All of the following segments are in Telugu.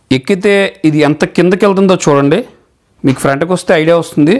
ఎక్కితే ఇది ఎంత కిందకి వెళ్తుందో చూడండి మీకు ఫ్రంట్కి వస్తే ఐడియా వస్తుంది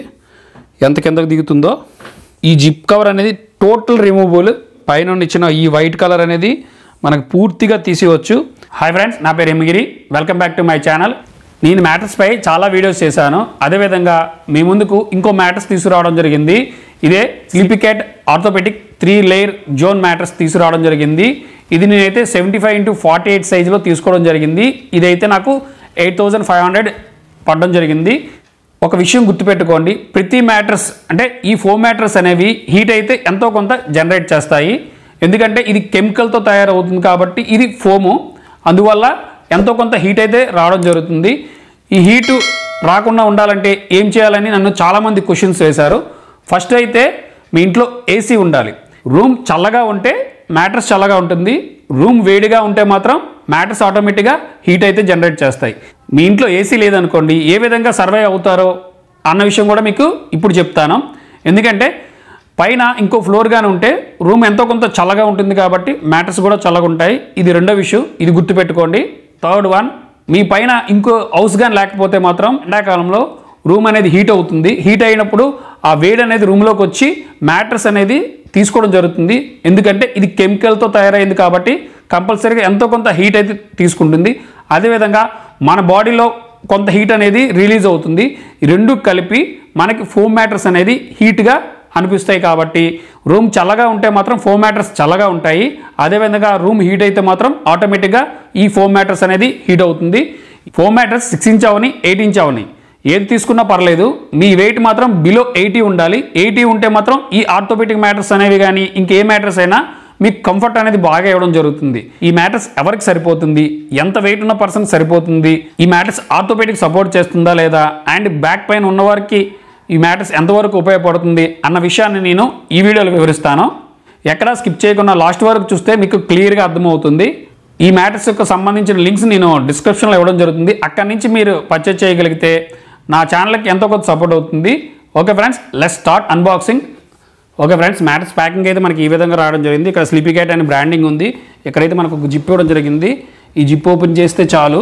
ఎంత కిందకి దిగుతుందో ఈ జిప్ కవర్ అనేది టోటల్ రిమూవబుల్ పైన ఇచ్చిన ఈ వైట్ కలర్ అనేది మనకు పూర్తిగా తీసేయవచ్చు హాయ్ ఫ్రెండ్స్ నా పేరు Emmigiri welcome back to my channel నేను మ్యాటర్స్పై చాలా వీడియోస్ చేశాను అదేవిధంగా మీ ముందుకు ఇంకో మ్యాటర్స్ తీసుకురావడం జరిగింది ఇదే Sleepycat orthopaedic three layer zone mattress తీసుకురావడం జరిగింది ఇది నేనైతే seventy five into forty eight సైజులో తీసుకోవడం జరిగింది ఇదైతే నాకు ఎయిట్ థౌజండ్ ఫైవ్ హండ్రెడ్ పడడం జరిగింది ఒక విషయం గుర్తుపెట్టుకోండి ప్రతి మ్యాటర్స్ అంటే ఈ ఫోర్ మ్యాటర్స్ అనేవి హీట్ అయితే ఎంతో కొంత జనరేట్ చేస్తాయి ఎందుకంటే ఇది కెమికల్తో తయారవుతుంది కాబట్టి ఇది ఫోము అందువల్ల ఎంతో కొంత హీట్ అయితే రావడం జరుగుతుంది ఈ హీటు రాకుండా ఉండాలంటే ఏం చేయాలని నన్ను చాలామంది క్వశ్చన్స్ వేశారు ఫస్ట్ అయితే మీ ఇంట్లో ఏసీ ఉండాలి రూమ్ చల్లగా ఉంటే మ్యాటర్స్ చల్లగా ఉంటుంది రూమ్ వేడిగా ఉంటే మాత్రం మ్యాటర్స్ ఆటోమేటిక్గా హీట్ అయితే జనరేట్ చేస్తాయి మీ ఇంట్లో ఏసీ లేదనుకోండి ఏ విధంగా సర్వే అవుతారో అన్న విషయం కూడా మీకు ఇప్పుడు చెప్తాను ఎందుకంటే పైన ఇంకో ఫ్లోర్ గానే ఉంటే రూమ్ ఎంతో కొంత చల్లగా ఉంటుంది కాబట్టి మ్యాటర్స్ కూడా చల్లగా ఉంటాయి ఇది రెండో విషయం ఇది గుర్తుపెట్టుకోండి థర్డ్ వన్ మీ పైన ఇంకో హౌస్ గాని లేకపోతే మాత్రం ఎండాకాలంలో రూమ్ అనేది హీట్ అవుతుంది హీట్ అయినప్పుడు ఆ వేడి అనేది రూమ్లోకి వచ్చి మ్యాట్రస్ అనేది తీసుకోవడం జరుగుతుంది ఎందుకంటే ఇది కెమికల్తో తయారైంది కాబట్టి కంపల్సరీగా ఎంతో కొంత హీట్ అయితే తీసుకుంటుంది అదేవిధంగా మన బాడీలో కొంత హీట్ అనేది రిలీజ్ అవుతుంది ఈ రెండు కలిపి మనకి ఫోమ్ మ్యాటర్స్ అనేది హీట్గా అనిపిస్తాయి కాబట్టి రూమ్ చల్లగా ఉంటే మాత్రం ఫోమ్ మ్యాటర్స్ చల్లగా ఉంటాయి అదేవిధంగా రూమ్ హీట్ అయితే మాత్రం ఆటోమేటిక్గా ఈ ఫోమ్ మ్యాటర్స్ అనేది హీట్ అవుతుంది ఫోమ్ మ్యాటర్స్ సిక్స్ ఇంచ్ అవని ఎయిట్ ఇంచ్ అవని ఏది తీసుకున్నా పర్లేదు మీ వెయిట్ మాత్రం బిలో ఎయిటీ ఉండాలి ఎయిటీ ఉంటే మాత్రం ఈ ఆర్థోపెటిక్ మ్యాటర్స్ అనేవి కానీ ఇంకే మ్యాటర్స్ అయినా మీకు కంఫర్ట్ అనేది బాగా ఇవ్వడం జరుగుతుంది ఈ మ్యాటర్స్ ఎవరికి సరిపోతుంది ఎంత వెయిట్ ఉన్న పర్సన్ సరిపోతుంది ఈ మ్యాటర్స్ ఆర్థోపెటిక్ సపోర్ట్ చేస్తుందా లేదా అండ్ బ్యాక్ పెయిన్ ఉన్నవారికి ఈ మ్యాటర్స్ ఎంతవరకు ఉపయోగపడుతుంది అన్న విషయాన్ని నేను ఈ వీడియోలో వివరిస్తాను ఎక్కడా స్కిప్ చేయకుండా లాస్ట్ వరకు చూస్తే మీకు క్లియర్గా అర్థమవుతుంది ఈ మ్యాటర్స్ యొక్క సంబంధించిన లింక్స్ నేను డిస్క్రిప్షన్లో ఇవ్వడం జరుగుతుంది అక్కడి నుంచి మీరు పర్చేజ్ చేయగలిగితే నా ఛానల్కి ఎంతో కొంత సపోర్ట్ అవుతుంది okay friends let's start unboxing okay friends mattress packing అయితే మనకి ఈ విధంగా రావడం జరిగింది ఇక్కడ స్లీపీ క్యాట్ అనే బ్రాండింగ్ ఉంది ఇక్కడైతే మనకు ఒక జిప్ ఇవ్వడం జరిగింది ఈ జిప్ ఓపెన్ చేస్తే చాలు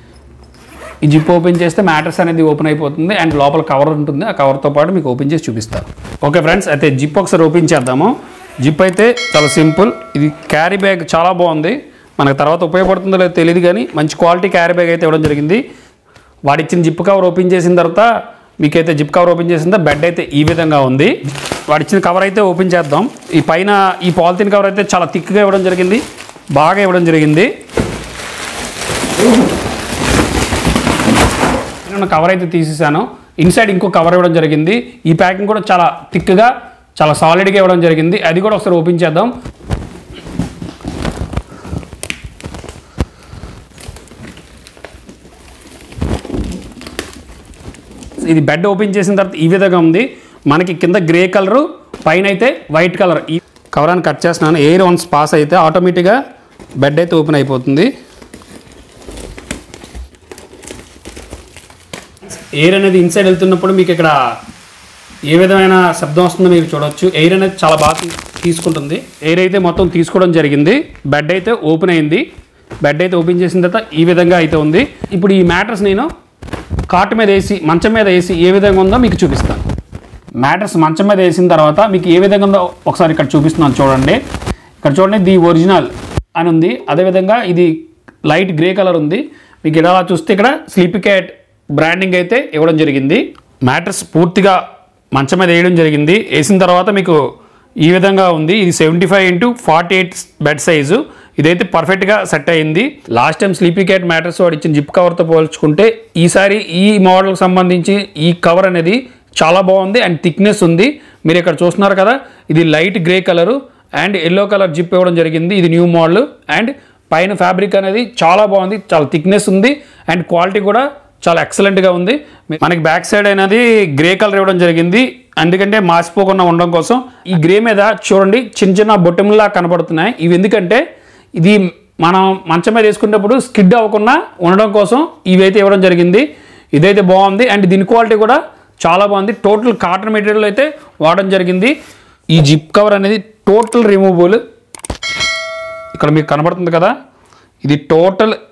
ఈ జిప్ ఓపెన్ చేస్తే మ్యాటర్స్ అనేది ఓపెన్ అయిపోతుంది అండ్ లోపల కవర్ ఉంటుంది ఆ కవర్తో పాటు మీకు ఓపెన్ చేసి చూపిస్తాను ఓకే ఫ్రెండ్స్ అయితే జిప్ ఒకసారి ఓపెన్ చేద్దాము జిప్ అయితే చాలా సింపుల్ ఇది క్యారీ బ్యాగ్ చాలా బాగుంది మనకు తర్వాత ఉపయోగపడుతుందో లేదో తెలియదు కానీ మంచి క్వాలిటీ క్యారీ బ్యాగ్ అయితే ఇవ్వడం జరిగింది వాడిచ్చిన జిప్ కవర్ ఓపెన్ చేసిన తర్వాత మీకైతే జిప్ కవర్ ఓపెన్ చేసిన తర్వాత బెడ్ అయితే ఈ విధంగా ఉంది వాడిచ్చిన కవర్ అయితే ఓపెన్ చేద్దాం ఈ పైన ఈ పాలిథిన్ కవర్ అయితే చాలా థిక్గా ఇవ్వడం జరిగింది బాగా ఇవ్వడం జరిగింది నేను కవర్ అయితే తీసేసాను ఇన్సైడ్ ఇంకో కవర్ ఇవ్వడం జరిగింది ఈ ప్యాకింగ్ కూడా చాలా థిక్గా చాలా సాలిడ్గా ఇవ్వడం జరిగింది అది కూడా ఒకసారి ఓపెన్ చేద్దాం ఇది బెడ్ ఓపెన్ చేసిన తర్వాత ఈ విధంగా ఉంది మనకి కింద గ్రే కలరు పైన అయితే వైట్ కలర్ ఈ కవరాన్ని కట్ చేస్తున్నాను ఎయిర్ వన్స్ పాస్ అయితే ఆటోమేటిక్గా బెడ్ అయితే ఓపెన్ అయిపోతుంది ఎయిర్ అనేది ఇన్సైడ్ వెళ్తున్నప్పుడు మీకు ఇక్కడ ఏ విధమైన శబ్దం వస్తుందో మీరు చూడొచ్చు ఎయిర్ అనేది చాలా బాగా తీ- తీసుకుంటుంది ఎయిర్ అయితే మొత్తం తీసుకోవడం జరిగింది బెడ్ అయితే ఓపెన్ అయింది బెడ్ అయితే ఓపెన్ చేసిన తర్వాత ఈ విధంగా అయితే ఉంది ఇప్పుడు ఈ మ్యాటర్స్ నేను కాట్ మీద వేసి మంచం మీద వేసి ఏ విధంగా ఉందో మీకు చూపిస్తాను మ్యాటర్స్ మంచం మీద వేసిన తర్వాత మీకు ఏ విధంగా ఉందో ఒకసారి ఇక్కడ చూపిస్తున్నాను చూడండి ఇక్కడ చూడండి ది ఒరిజినల్ అని ఉంది అదేవిధంగా ఇది లైట్ గ్రే కలర్ ఉంది మీకు ఇలా చూస్తే ఇక్కడ స్లీపీ క్యాట్ బ్రాండింగ్ అయితే ఇవ్వడం జరిగింది మ్యాటర్స్ పూర్తిగా మంచం మీద వేయడం జరిగింది వేసిన తర్వాత మీకు ఈ విధంగా ఉంది ఇది seventy five into forty eight bed size ఇదైతే పర్ఫెక్ట్గా సెట్ అయింది last time Sleepycat mattress వాడు ఇచ్చిన జిప్ కవర్తో పోల్చుకుంటే ఈసారి ఈ మోడల్కి సంబంధించి ఈ కవర్ అనేది చాలా బాగుంది అండ్ థిక్నెస్ ఉంది మీరు ఇక్కడ చూస్తున్నారు కదా ఇది light grey colour and yellow colour zip ఇవ్వడం జరిగింది ఇది న్యూ మోడల్ అండ్ పైన ఫ్యాబ్రిక్ అనేది చాలా బాగుంది చాలా థిక్నెస్ ఉంది అండ్ క్వాలిటీ కూడా చాలా ఎక్సలెంట్గా ఉంది మనకి బ్యాక్ సైడ్ అనేది గ్రే కలర్ ఇవ్వడం జరిగింది ఎందుకంటే మాసిపోకుండా ఉండడం కోసం ఈ గ్రే మీద చూడండి చిన్న చిన్న బొట్టెములా కనపడుతున్నాయి ఇవి ఎందుకంటే ఇది మనం మంచం మీద వేసుకునేటప్పుడు స్కిడ్ అవ్వకుండా ఉండడం కోసం ఇవైతే ఇవ్వడం జరిగింది ఇదైతే బాగుంది అండ్ దీని క్వాలిటీ కూడా చాలా బాగుంది టోటల్ కాటన్ మెటీరియల్ అయితే వాడడం జరిగింది ఈ జిప్ కవర్ అనేది టోటల్ రిమూవబుల్ ఇక్కడ మీకు కనబడుతుంది కదా ఇది టోటల్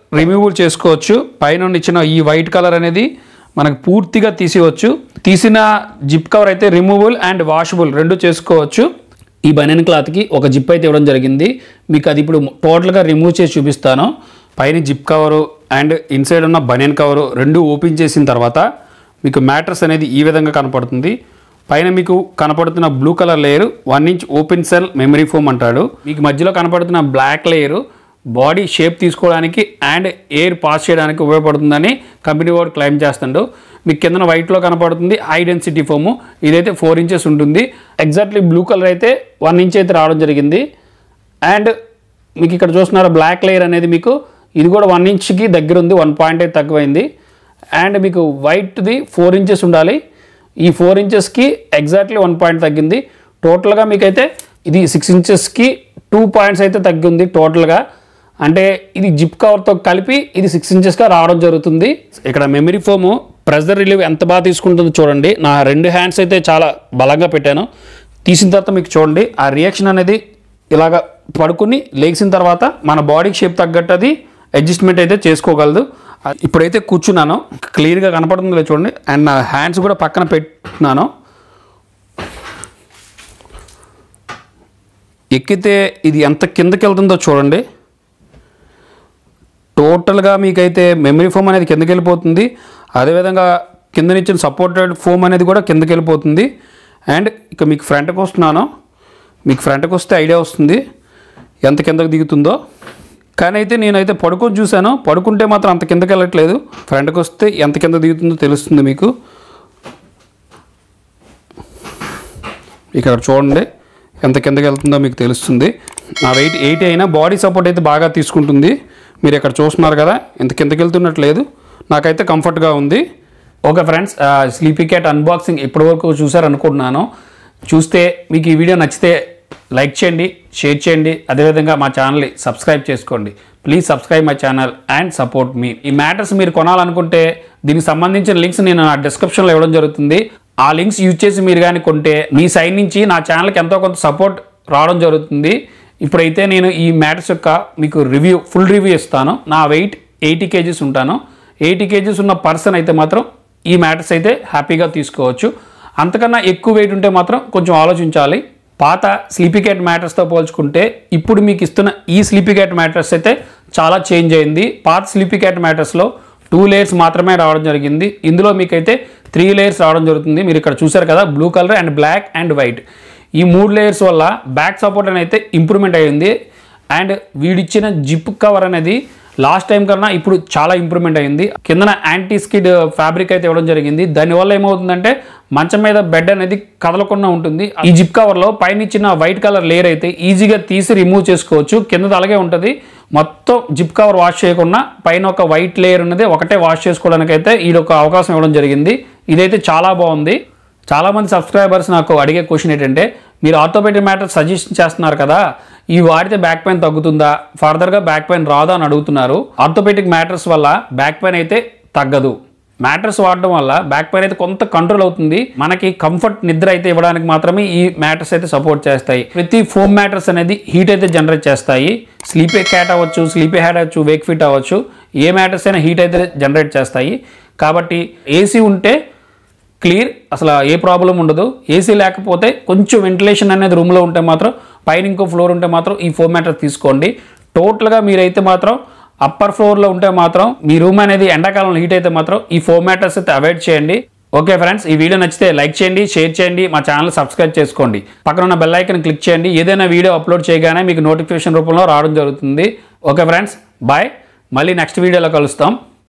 రిమూవల్ చేసుకోవచ్చు పైన ఇచ్చిన ఈ వైట్ కలర్ అనేది మనకు పూర్తిగా తీసేయవచ్చు తీసిన జిప్ కవర్ అయితే రిమూవల్ అండ్ వాషబుల్ రెండు చేసుకోవచ్చు ఈ బనియన్ క్లాత్కి ఒక జిప్ అయితే ఇవ్వడం జరిగింది మీకు అది ఇప్పుడు టోటల్గా రిమూవ్ చేసి చూపిస్తాను పైన జిప్ కవరు అండ్ ఇన్సైడ్ ఉన్న బనియన్ కవరు రెండు ఓపెన్ చేసిన తర్వాత మీకు మ్యాట్రస్ అనేది ఈ విధంగా కనపడుతుంది పైన మీకు కనపడుతున్న blue colour layer one inch open cell memory foam అంటాడు మీకు మధ్యలో కనపడుతున్న బ్లాక్ లేయర్ బాడీ షేప్ తీసుకోవడానికి అండ్ ఎయిర్ పాస్ చేయడానికి ఉపయోగపడుతుందని కంపెనీ వాడు క్లెయిమ్ చేస్తుండు మీకు కింద వైట్లో కనపడుతుంది హై డెన్సిటీ ఫోము ఇదైతే ఫోర్ ఇంచెస్ ఉంటుంది ఎగ్జాక్ట్లీ బ్లూ కలర్ అయితే వన్ ఇంచ్ అయితే రావడం జరిగింది అండ్ మీకు ఇక్కడ చూస్తున్నారు బ్లాక్ లేయర్ అనేది మీకు ఇది కూడా వన్ ఇంచ్కి దగ్గర ఉంది వన్ పాయింట్ అయితే తక్కువైంది అండ్ మీకు వైట్ది ఫోర్ ఇంచెస్ ఉండాలి ఈ ఫోర్ ఇంచెస్కి ఎగ్జాక్ట్లీ వన్ పాయింట్ తగ్గింది టోటల్గా మీకైతే ఇది సిక్స్ ఇంచెస్కి టూ పాయింట్స్ అయితే తగ్గింది టోటల్గా అంటే ఇది జిప్ కవర్తో కలిపి ఇది సిక్స్ ఇంచెస్గా రావడం జరుగుతుంది ఇక్కడ మెమరీ ఫోము ప్రెజర్ రిలీవ్ ఎంత బాగా తీసుకుంటుందో చూడండి నా రెండు హ్యాండ్స్ అయితే చాలా బలంగా పెట్టాను తీసిన తర్వాత మీకు చూడండి ఆ రియాక్షన్ అనేది ఇలాగ పడుకుని లేచిన తర్వాత మన బాడీకి షేప్ తగ్గట్టు అది అడ్జస్ట్మెంట్ అయితే చేసుకోగలదు ఇప్పుడైతే కూర్చున్నాను క్లియర్గా కనపడుతుందో చూడండి అండ్ నా హ్యాండ్స్ కూడా పక్కన పెట్టున్నాను ఎక్కితే ఇది ఎంత కిందకి వెళ్తుందో చూడండి టోటల్గా మీకైతే మెమరీ ఫోమ్ అనేది కిందకి వెళ్ళిపోతుంది అదేవిధంగా కిందనిచ్చిన సపోర్టెడ్ ఫోమ్ అనేది కూడా కిందకి వెళ్ళిపోతుంది అండ్ ఇక మీకు ఫ్రంట్కి వస్తున్నాను మీకు ఫ్రంట్కి వస్తే ఐడియా వస్తుంది ఎంత కిందకి దిగుతుందో కానీ అయితే నేనైతే పడుకొని చూశాను పడుకుంటే మాత్రం అంత కిందకి వెళ్ళట్లేదు ఫ్రంట్కి వస్తే ఎంత కింద దిగుతుందో తెలుస్తుంది మీకు ఇక్కడ చూడండి ఎంత కిందకి వెళ్తుందో మీకు తెలుస్తుంది నా వెయిట్ ఎయిట్ అయినా బాడీ సపోర్ట్ అయితే బాగా తీసుకుంటుంది మీరు ఇక్కడ చూస్తున్నారు కదా ఇంత కిందకి వెళ్తున్నట్లేదు నాకైతే కంఫర్ట్గా ఉంది okay friends Sleepycat unboxing ఇప్పటివరకు చూసారు అనుకుంటున్నాను చూస్తే మీకు ఈ వీడియో నచ్చితే లైక్ చేయండి షేర్ చేయండి అదేవిధంగా మా ఛానల్ని సబ్స్క్రైబ్ చేసుకోండి please subscribe my channel and support మీ ఈ మ్యాటర్స్ మీరు కొనాలనుకుంటే దీనికి సంబంధించిన లింక్స్ నేను నా డిస్క్రిప్షన్లో ఇవ్వడం జరుగుతుంది ఆ లింక్స్ యూజ్ చేసి మీరు కానీ కొంటే మీ సైడ్ నుంచి నా ఛానల్కి ఎంతో కొంత సపోర్ట్ రావడం జరుగుతుంది ఇప్పుడైతే నేను ఈ మ్యాటర్స్ యొక్క మీకు రివ్యూ ఫుల్ రివ్యూ ఇస్తాను నా వెయిట్ ఎయిటీ కేజీస్ ఉంటాను ఎయిటీ కేజీస్ ఉన్న పర్సన్ అయితే మాత్రం ఈ మ్యాటర్స్ అయితే హ్యాపీగా తీసుకోవచ్చు అంతకన్నా ఎక్కువ వెయిట్ ఉంటే మాత్రం కొంచెం ఆలోచించాలి పాత స్లీపీ క్యాట్ మ్యాటర్స్తో పోల్చుకుంటే ఇప్పుడు మీకు ఇస్తున్న ఈ స్లీపీ క్యాట్ మ్యాటర్స్ అయితే చాలా చేంజ్ అయింది పాత స్లీపీ క్యాట్ మ్యాటర్స్లో టూ లేయర్స్ మాత్రమే రావడం జరిగింది ఇందులో మీకైతే త్రీ లేయర్స్ రావడం జరుగుతుంది మీరు ఇక్కడ చూసారు కదా blue colour and black and white ఈ మూడు లేయర్స్ వల్ల బ్యాక్ సపోర్ట్ అనేది అయితే ఇంప్రూవ్మెంట్ అయ్యింది అండ్ వీడిచ్చిన జిప్ కవర్ అనేది లాస్ట్ టైం కన్నా ఇప్పుడు చాలా ఇంప్రూవ్మెంట్ అయింది కిందన యాంటీ స్కిడ్ ఫ్యాబ్రిక్ అయితే ఇవ్వడం జరిగింది దానివల్ల ఏమవుతుందంటే మంచం మీద బెడ్ అనేది కదలకుండా ఉంటుంది ఈ జిప్ కవర్లో పైన ఇచ్చిన వైట్ కలర్ లేయర్ అయితే ఈజీగా తీసి రిమూవ్ చేసుకోవచ్చు కింద అలాగే ఉంటుంది మొత్తం జిప్ కవర్ వాష్ చేయకుండా పైన ఒక వైట్ లేయర్ ఉన్నది ఒకటే వాష్ చేసుకోవడానికి అయితే ఈ ఒక అవకాశం ఇవ్వడం జరిగింది ఇదైతే చాలా బాగుంది చాలామంది సబ్స్క్రైబర్స్ నాకు అడిగే క్వశ్చన్ ఏంటంటే మీరు ఆర్థోపెడిక్ మ్యాటర్ సజెషన్ చేస్తున్నారు కదా ఇవి వాడితే బ్యాక్ పెయిన్ తగ్గుతుందా ఫర్దర్గా బ్యాక్ పెయిన్ రాదా అని అడుగుతున్నారు ఆర్థోపెడిక్ మ్యాటర్స్ వల్ల బ్యాక్ పెయిన్ అయితే తగ్గదు మ్యాట్రస్ వాడడం వల్ల బ్యాక్ పెయిన్ అయితే కొంత కంట్రోల్ అవుతుంది మనకి కంఫర్ట్ నిద్ర అయితే ఇవ్వడానికి మాత్రమే ఈ మ్యాటర్స్ అయితే సపోర్ట్ చేస్తాయి ప్రతి ఫోమ్ మ్యాటర్స్ అనేది హీట్ అయితే జనరేట్ చేస్తాయి స్లీపే క్యాట్ అవ్వచ్చు స్లీపే హ్యాడ్ అవ్వచ్చు వేక్ ఫిట్ అవ్వచ్చు ఏ మ్యాటర్స్ అయినా హీట్ అయితే జనరేట్ చేస్తాయి కాబట్టి ఏసీ ఉంటే క్లియర్ అసలు ఏ ప్రాబ్లం ఉండదు ఏసీ లేకపోతే కొంచెం వెంటిలేషన్ అనేది రూమ్లో ఉంటే మాత్రం పైన ఇంకో ఫ్లోర్ ఉంటే మాత్రం ఈ ఫోర్ మ్యాటర్ తీసుకోండి టోటల్గా మీరైతే మాత్రం అప్పర్ ఫ్లోర్లో ఉంటే మాత్రం మీ రూమ్ అనేది ఎండాకాలంలో హీట్ అయితే మాత్రం ఈ ఫోర్ మ్యాటర్స్ అయితే అవాయిడ్ చేయండి ఓకే ఫ్రెండ్స్ ఈ వీడియో నచ్చితే లైక్ చేయండి షేర్ చేయండి మా ఛానల్ సబ్స్క్రైబ్ చేసుకోండి పక్కన ఉన్న బెల్ ఐకన్ క్లిక్ చేయండి ఏదైనా వీడియో అప్లోడ్ చేయగానే మీకు నోటిఫికేషన్ రూపంలో రావడం జరుగుతుంది ఓకే ఫ్రెండ్స్ బాయ్ మళ్ళీ నెక్స్ట్ వీడియోలో కలుస్తాం